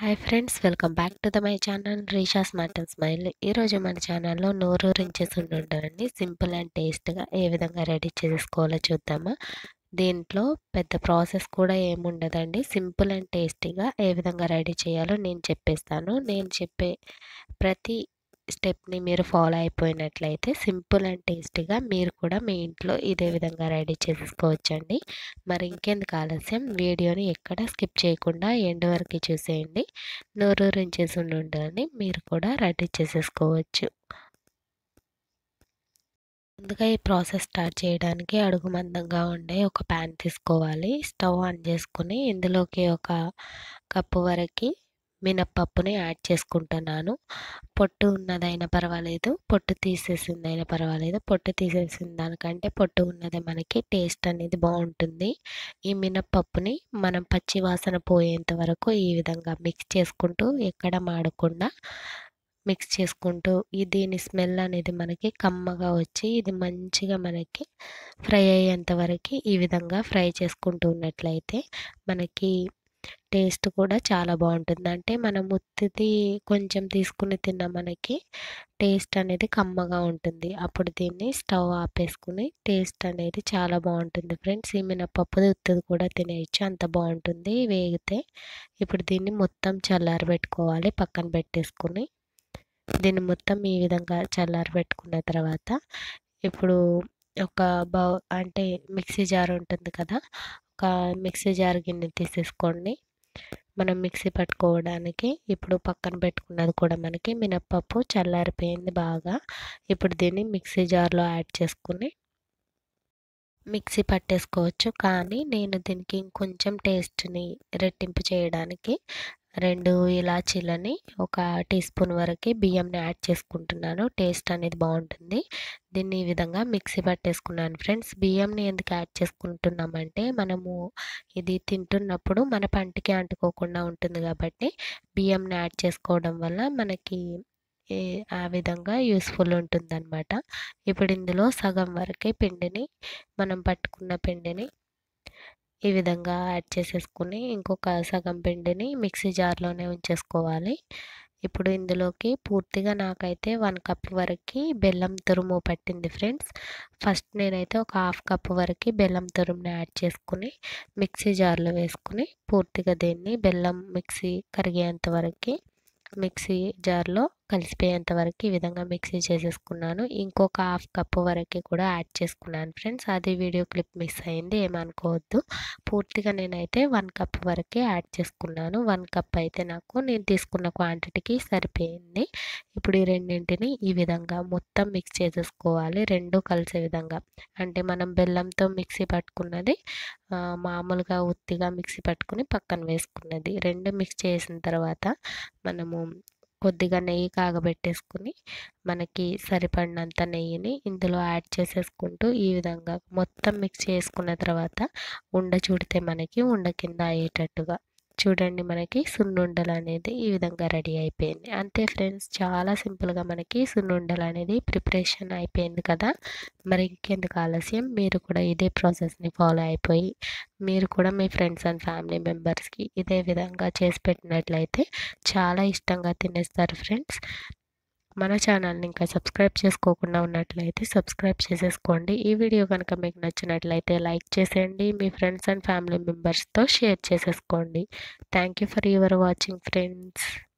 hi friends welcome back to the my channel Risha smart and smile ఈరోజు మన ఛానల్లో నోరూరించేసి ఉంటుందండి సింపుల్ అండ్ టేస్ట్గా ఏ విధంగా రెడీ చేసుకోవాలో చూద్దామా దీంట్లో పెద్ద ప్రాసెస్ కూడా ఏముండదండి సింపుల్ అండ్ టేస్టీగా ఏ విధంగా రెడీ చేయాలో నేను చెప్పేస్తాను నేను చెప్పే ప్రతి స్టెప్ని మీరు ఫాలో అయిపోయినట్లయితే సింపుల్ అండ్ టేస్టీగా మీరు కూడా మీ ఇంట్లో ఇదే విధంగా రెడీ చేసుకోవచ్చండి మరి ఇంకెందుకు ఆలస్యం వీడియోని ఎక్కడ స్కిప్ చేయకుండా ఎండ్ వరకు చూసేయండి నోరూరించేసి ఉండాలని మీరు కూడా రెడీ చేసేసుకోవచ్చు ముందుగా ఈ ప్రాసెస్ స్టార్ట్ చేయడానికి అడుగు మందంగా ఉండే ఒక ప్యాన్ తీసుకోవాలి స్టవ్ ఆన్ చేసుకుని ఇందులోకి ఒక కప్పు వరకు మినప్పప్పుని యాడ్ చేసుకుంటున్నాను పొట్టు ఉన్నదైనా పర్వాలేదు పొట్టు తీసేసిందైనా పర్వాలేదు పొట్టు తీసేసిన దానికంటే పొట్టు ఉన్నది మనకి టేస్ట్ అనేది బాగుంటుంది ఈ మినప్పప్పుని మనం పచ్చి వాసన పోయేంత వరకు ఈ విధంగా మిక్స్ చేసుకుంటూ ఎక్కడ మాడకుండా మిక్స్ చేసుకుంటూ ఈ దీని స్మెల్ అనేది మనకి కమ్మగా వచ్చి ఇది మంచిగా మనకి ఫ్రై అయ్యేంత వరకు ఈ విధంగా ఫ్రై చేసుకుంటూ ఉన్నట్లయితే మనకి టేస్ట్ కూడా చాలా బాగుంటుంది అంటే మనం ఉత్తిది కొంచెం తీసుకుని తిన్న మనకి టేస్ట్ అనేది కమ్మగా ఉంటుంది అప్పుడు దీన్ని స్టవ్ ఆపేసుకుని టేస్ట్ అనేది చాలా బాగుంటుంది ఫ్రెండ్స్ ఈ మినపప్పుది ఉత్తిది కూడా తినేయచ్చు అంత బాగుంటుంది వేగితే ఇప్పుడు దీన్ని మొత్తం చల్లారి పెట్టుకోవాలి పక్కన పెట్టేసుకుని దీన్ని మొత్తం ఈ విధంగా చల్లారి పెట్టుకున్న తర్వాత ఇప్పుడు ఒక బౌ అంటే మిక్సీ జార్ ఉంటుంది కదా ఒక మిక్సీ జార్ గిన్నె తీసేసుకోండి మనం మిక్సీ పట్టుకోవడానికి ఇప్పుడు పక్కన పెట్టుకున్నది కూడా మనకి మినప్పప్పు చల్లారిపోయింది బాగా ఇప్పుడు దీన్ని మిక్సీ జార్లో యాడ్ చేసుకుని మిక్సీ పట్టేసుకోవచ్చు కానీ నేను దీనికి ఇంకొంచెం టేస్ట్ని రెట్టింపు చేయడానికి రెండు ఇలాచీలని ఒక టీ స్పూన్ వరకు బియ్యంని యాడ్ చేసుకుంటున్నాను టేస్ట్ అనేది బాగుంటుంది దీన్ని ఈ విధంగా మిక్సీ పట్టేసుకున్నాను ఫ్రెండ్స్ బియ్యంని ఎందుకు యాడ్ చేసుకుంటున్నామంటే మనము ఇది తింటున్నప్పుడు మన పంటికి అంటుకోకుండా ఉంటుంది కాబట్టి బియ్యంని యాడ్ చేసుకోవడం వల్ల మనకి ఆ విధంగా యూస్ఫుల్ ఉంటుందన్నమాట ఇప్పుడు ఇందులో సగం వరకే పిండిని మనం పట్టుకున్న పిండిని ఈ విధంగా యాడ్ చేసేసుకుని ఇంకొక సగం పిండిని మిక్సీ జార్లోనే ఉంచేసుకోవాలి ఇప్పుడు ఇందులోకి పూర్తిగా నాకైతే వన్ కప్ వరకు బెల్లం తురుము పట్టింది ఫ్రెండ్స్ ఫస్ట్ నేనైతే ఒక హాఫ్ కప్ వరకు బెల్లం తురుముని యాడ్ చేసుకుని మిక్సీ జార్లో వేసుకుని పూర్తిగా దీన్ని బెల్లం మిక్సీ కరిగేంత వరకు మిక్సీ జార్లో కలిసిపోయేంత వరకు ఈ విధంగా మిక్సీ చేసేసుకున్నాను ఇంకొక హాఫ్ కప్ వరకు కూడా యాడ్ చేసుకున్నాను ఫ్రెండ్స్ అది వీడియో క్లిప్ మిస్ అయింది ఏమనుకోవద్దు పూర్తిగా నేనైతే వన్ కప్ వరకే యాడ్ చేసుకున్నాను వన్ కప్ అయితే నాకు నేను తీసుకున్న క్వాంటిటీకి సరిపోయింది ఇప్పుడు ఈ రెండింటిని ఈ విధంగా మొత్తం మిక్స్ చేసేసుకోవాలి రెండు కలిసే విధంగా అంటే మనం బెల్లంతో మిక్సీ పట్టుకున్నది మామూలుగా ఉత్తిగా మిక్సీ పట్టుకుని పక్కన వేసుకున్నది రెండు మిక్స్ చేసిన తర్వాత మనము కొద్దిగా నెయ్యి కాగబెట్టేసుకుని మనకి సరిపడినంత నెయ్యిని ఇందులో యాడ్ చేసేసుకుంటూ ఈ విధంగా మొత్తం మిక్స్ చేసుకున్న తర్వాత ఉండ చూడితే మనకి ఉండ కింద అయ్యేటట్టుగా చూడండి మనకి సున్నుండలు అనేది ఈ విధంగా రెడీ అయిపోయింది అంతే ఫ్రెండ్స్ చాలా సింపుల్గా మనకి సున్నుండలు అనేది ప్రిపరేషన్ అయిపోయింది కదా మరి ఇంకెందుకు ఆలస్యం మీరు కూడా ఇదే ప్రాసెస్ని ఫాలో అయిపోయి మీరు కూడా మీ ఫ్రెండ్స్ అండ్ ఫ్యామిలీ మెంబర్స్కి ఇదే విధంగా చేసి పెట్టినట్లయితే చాలా ఇష్టంగా తినేస్తారు ఫ్రెండ్స్ మన ఛానల్ని ఇంకా సబ్స్క్రైబ్ చేసుకోకుండా ఉన్నట్లయితే సబ్స్క్రైబ్ చేసేసుకోండి ఈ వీడియో కనుక మీకు నచ్చినట్లయితే లైక్ చేసేయండి మీ ఫ్రెండ్స్ అండ్ ఫ్యామిలీ మెంబర్స్తో షేర్ చేసేసుకోండి thank you for your watching friends